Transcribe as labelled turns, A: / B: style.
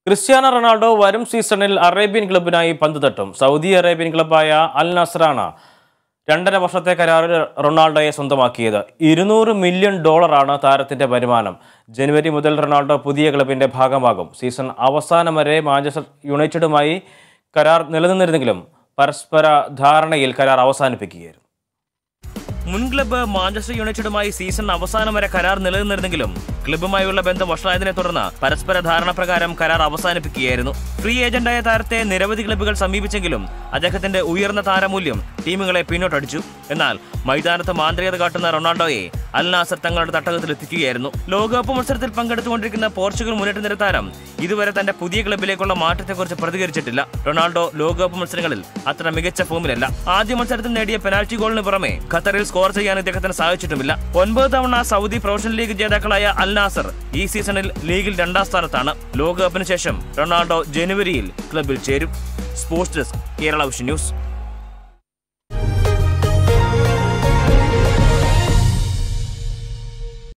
A: Cristiano Ronaldo വരും സീസണിൽ Arabian ക്ലബിനായി പന്ത് തട്ടും സൗദി അറേബ്യൻ ക്ലബായ അൽ നസ്രാണ് രണ്ടര വർഷത്തെ കരാറിൽ റൊണാൾഡോയെ സ്വന്തമാക്കിയത് ഇരുന്നൂറ് മില്യൺ ഡോളറാണ് താരത്തിന്റെ വരുമാനം ജനുവരി മുതൽ റൊണാൾഡോ പുതിയ ക്ലബിന്റെ ഭാഗമാകും സീസൺ അവസാനം വരെ മാഞ്ചസ്റ്റർ യുണൈറ്റഡുമായി കരാർ നിലനിന്നിരുന്നെങ്കിലും പരസ്പര ധാരണയിൽ കരാർ അവസാനിപ്പിക്കുകയായിരുന്നു മുൻ ക്ലബ്ബ് മാഞ്ചസ്റ്റർ യുണൈറ്റഡുമായി സീസൺ അവസാനം വരെ കരാർ നിലനിന്നിരുന്നെങ്കിലും ക്ലബ്ബുമായുള്ള ബന്ധം വഷളായതിനെ തുടർന്ന് പരസ്പര ധാരണ പ്രകാരം കരാർ അവസാനിപ്പിക്കുകയായിരുന്നു ഫ്രീ ഏജന്റായ താരത്തെ നിരവധി ക്ലബ്ബുകൾ സമീപിച്ചെങ്കിലും അദ്ദേഹത്തിന്റെ ഉയർന്ന താരമൂല്യം ടീമുകളെ പിന്നോട്ടടിച്ചു എന്നാൽ മൈതാനത്ത് മാന്ത്രികത കാട്ടുന്ന റൊണാൾഡോയെ അൽ നാസർ തങ്ങളുടെ തട്ടകത്തിൽ എത്തിക്കുകയായിരുന്നു ലോകകപ്പ് മത്സരത്തിൽ പങ്കെടുത്തുകൊണ്ടിരിക്കുന്ന പോർച്ചുഗൽ മുന്നേറ്റ നിര താരം ഇതുവരെ തന്റെ പുതിയ ക്ലബിലേക്കുള്ള മാറ്റത്തെക്കുറിച്ച് പ്രതികരിച്ചിട്ടില്ല റൊണാൾഡോ ലോകകപ്പ് മത്സരങ്ങളിൽ അത്ര മികച്ച ഫോമിലല്ല ആദ്യ മത്സരത്തിൽ നേടിയ പെനാൽറ്റി ഗോളിന് പുറമെ ഖത്തറിൽ സ്കോർ ചെയ്യാൻ ഇദ്ദേഹത്തിന് സാധിച്ചിട്ടുമില്ല ഒൻപത് തവണ സൗദി പ്രൊഫഷണൽ ലീഗ് ജേതാക്കളായ അൽ നാസർ ഈ സീസണിൽ ലീഗിൽ രണ്ടാം സ്ഥാനത്താണ് ലോകകപ്പിന് ശേഷം റൊണാൾഡോ ജനുവരിയിൽ ക്ലബിൽ ചേരും sports desk Kerala vision news